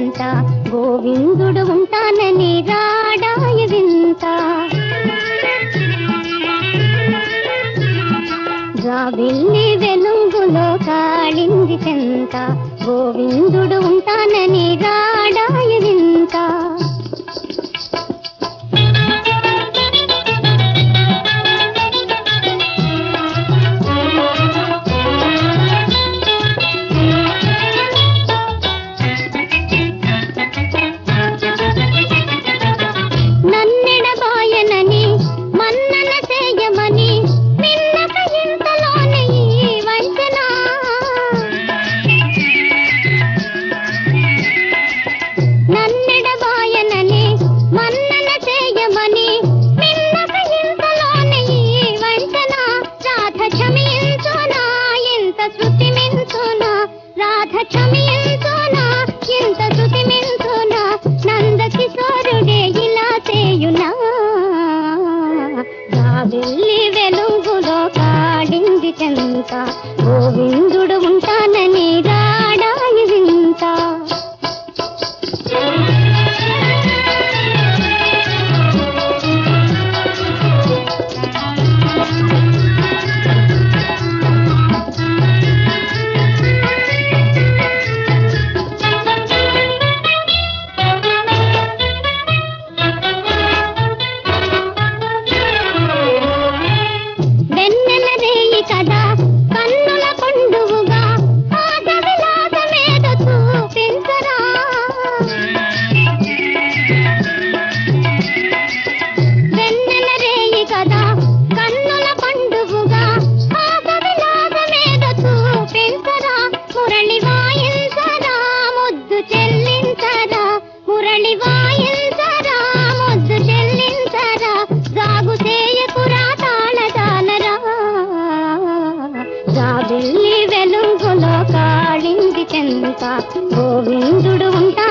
చెంత గోవిందుడు ఉంటానని రాడాయ వింత జాబిల్లి వెలుగులో కాళింది చెంత గోవిందుడు ఉంటానని రాడాయ వింత నన్నెడబాయనని మన్నన చేయమని నిన్నక ఇంతలోనే ఈ వంచన నన్నెడబాయనని మన్నన చేయమని నిన్నక ఇంతలోనే ఈ వంచన రాధ క్షమించునా ఇంత శృతి మించునా రాధ క్షమించునా ఇంత శృతి మించునా నంద కిశోరుడే ఇలా చేయునా రావిల్లి వెలుగులో కాడింది చెంత గోవిందుడు ఉంటానని రాడాయి వింత వెన్నెల రేయి కదా కన్నుల పండువుగా పాద విలాసమేద చూపించరా వెన్నెల రేయి కదా కన్నుల పండువుగా పాద విలాసమేద చూపించరా మురళి వాయించరా ముద్దు చెల్లించరా మురళి వాయించరా ముద్దు చెల్లించరా జాగు చేయకురా తాళదానరా జాబిల్లి వెలుగులో కాళింది చెంత గోవిందుడు ఉంటా